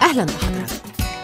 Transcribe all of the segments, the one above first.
أهلا بحضرتك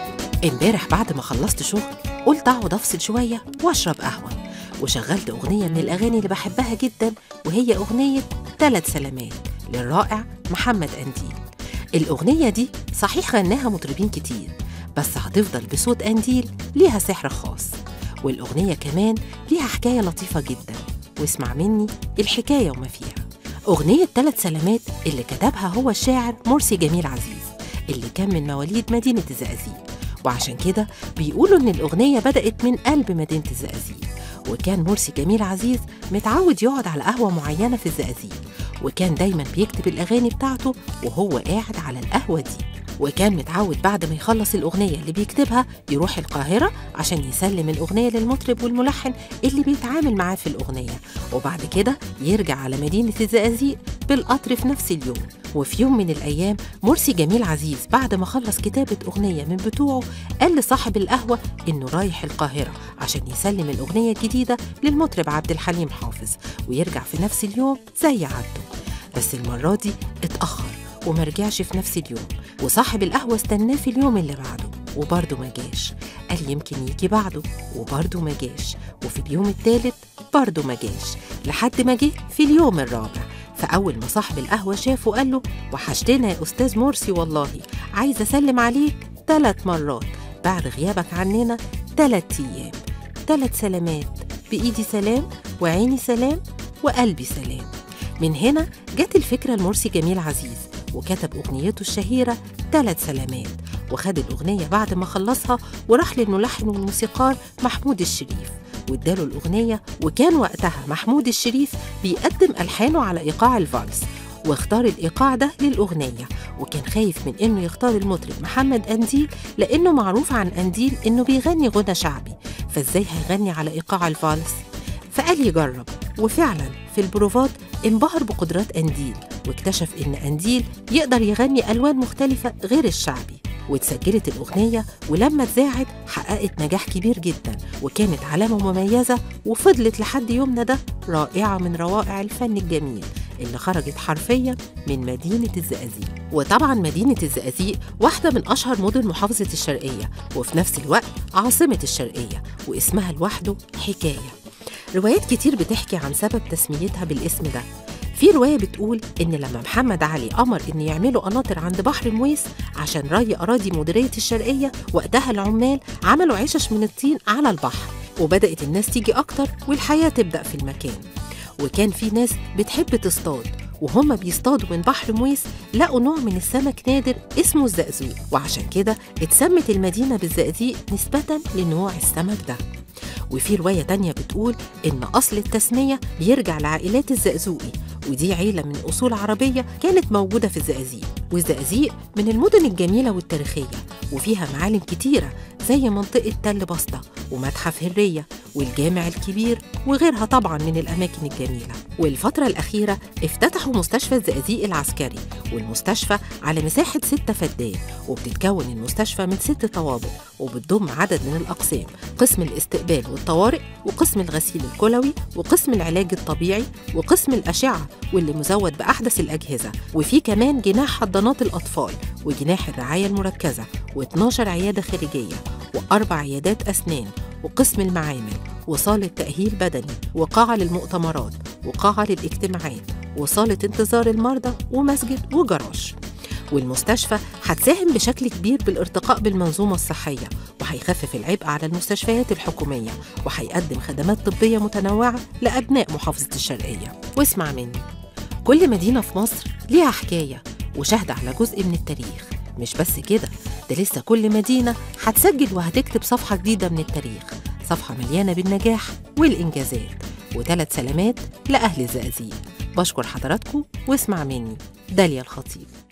امبارح بعد ما خلصت شغل قلت أقعد أفصل شوية وأشرب قهوة وشغلت أغنية من الأغاني اللي بحبها جدا وهي أغنية ثلاث سلامات للرائع محمد أنديل الأغنية دي صحيح غناها مطربين كتير بس هتفضل بصوت أنديل ليها سحر خاص والأغنية كمان ليها حكاية لطيفة جدا واسمع مني الحكاية وما فيها أغنية ثلاث سلامات اللي كتبها هو الشاعر مرسي جميل عزيز اللي كان من مواليد مدينة الزقازيق وعشان كده بيقولوا إن الأغنية بدأت من قلب مدينة الزقازيق وكان مرسي جميل عزيز متعود يقعد على قهوة معينة في الزقازيق وكان دايما بيكتب الأغاني بتاعته وهو قاعد على القهوة دي وكان متعود بعد ما يخلص الأغنية اللي بيكتبها يروح القاهرة عشان يسلم الأغنية للمطرب والملحن اللي بيتعامل معاه في الأغنية وبعد كده يرجع على مدينة الزقازيق بالقطر في نفس اليوم وفي يوم من الأيام مرسي جميل عزيز بعد ما خلص كتابة أغنية من بتوعه قال لصاحب القهوة إنه رايح القاهرة عشان يسلم الأغنية الجديدة للمطرب عبد الحليم حافظ ويرجع في نفس اليوم زي عادته بس المرة دي اتأخر وما رجعش في نفس اليوم وصاحب القهوة استناه في اليوم اللي بعده وبرضه ما جاش قال يمكن يجي بعده وبرضه ما جاش وفي اليوم التالت برضه ما جاش لحد ما جه في اليوم الرابع فأول ما صاحب القهوة شافه قال له وحشتنا يا أستاذ مرسي والله عايز أسلم عليك ثلاث مرات بعد غيابك عننا ثلاث أيام ثلاث سلامات بإيدي سلام وعيني سلام وقلبي سلام من هنا جت الفكرة لمرسي جميل عزيز وكتب أغنيته الشهيرة ثلاث سلامات وخد الأغنية بعد ما خلصها وراح للملحن والموسيقار محمود الشريف واداله الأغنية وكان وقتها محمود الشريف بيقدم ألحانه على إيقاع الفالس واختار الإيقاع ده للأغنية وكان خايف من إنه يختار المطرب محمد أنديل لأنه معروف عن أنديل إنه بيغني غنى شعبي فإزاي هيغني على إيقاع الفالس فقال يجرب وفعلا في البروفات انبهر بقدرات أنديل واكتشف إن أنديل يقدر يغني ألوان مختلفة غير الشعبي واتسجلت الأغنية ولما اتذاعت حققت نجاح كبير جدا وكانت علامة مميزة وفضلت لحد يومنا ده رائعة من روائع الفن الجميل اللي خرجت حرفيا من مدينة الزقازيق وطبعا مدينة الزقازيق واحدة من أشهر مدن محافظة الشرقية وفي نفس الوقت عاصمة الشرقية واسمها لوحده حكاية روايات كتير بتحكي عن سبب تسميتها بالاسم ده في رواية بتقول إن لما محمد علي أمر إن يعملوا قناطر عند بحر مويس عشان ري أراضي مديرية الشرقية وقتها العمال عملوا عشش من الطين على البحر وبدأت الناس تيجي أكتر والحياة تبدأ في المكان وكان في ناس بتحب تصطاد وهم بيصطادوا من بحر مويس لقوا نوع من السمك نادر اسمه الزقزوق وعشان كده اتسمت المدينة بالزقازيق نسبة لنوع السمك ده وفي رواية تانية بتقول إن أصل التسمية بيرجع لعائلات الزقزوقي ودي عيلة من أصول عربية كانت موجودة في الزقازيق والزقازيق من المدن الجميلة والتاريخية وفيها معالم كتيرة زي منطقة تل بسطة ومتحف هرية والجامع الكبير وغيرها طبعا من الأماكن الجميلة والفترة الأخيرة افتتحوا مستشفى الزقازيق العسكري والمستشفى على مساحة ستة فدان وبتتكون المستشفى من ست طوابق وبتضم عدد من الأقسام قسم الاستقبال والطوارئ وقسم الغسيل الكلوي وقسم العلاج الطبيعي وقسم الأشعة واللي مزود بأحدث الأجهزة وفي كمان جناح حضانات الأطفال وجناح الرعاية المركزة و12 عيادة خارجية وأربع عيادات أسنان وقسم المعامل وصالة تأهيل بدني وقاعة للمؤتمرات وقاعة للاجتماعات وصالة انتظار المرضى ومسجد وجراج والمستشفى هتساهم بشكل كبير بالارتقاء بالمنظومة الصحية وهيخفف العبء على المستشفيات الحكومية وهيقدم خدمات طبية متنوعة لأبناء محافظة الشرقية واسمع مني كل مدينة في مصر ليها حكاية وشهد على جزء من التاريخ مش بس كده ده لسه كل مدينة هتسجل وهتكتب صفحة جديدة من التاريخ صفحة مليانة بالنجاح والإنجازات وثلاث سلامات لأهل الزقازيق بشكر حضراتكم واسمع مني داليا الخطيب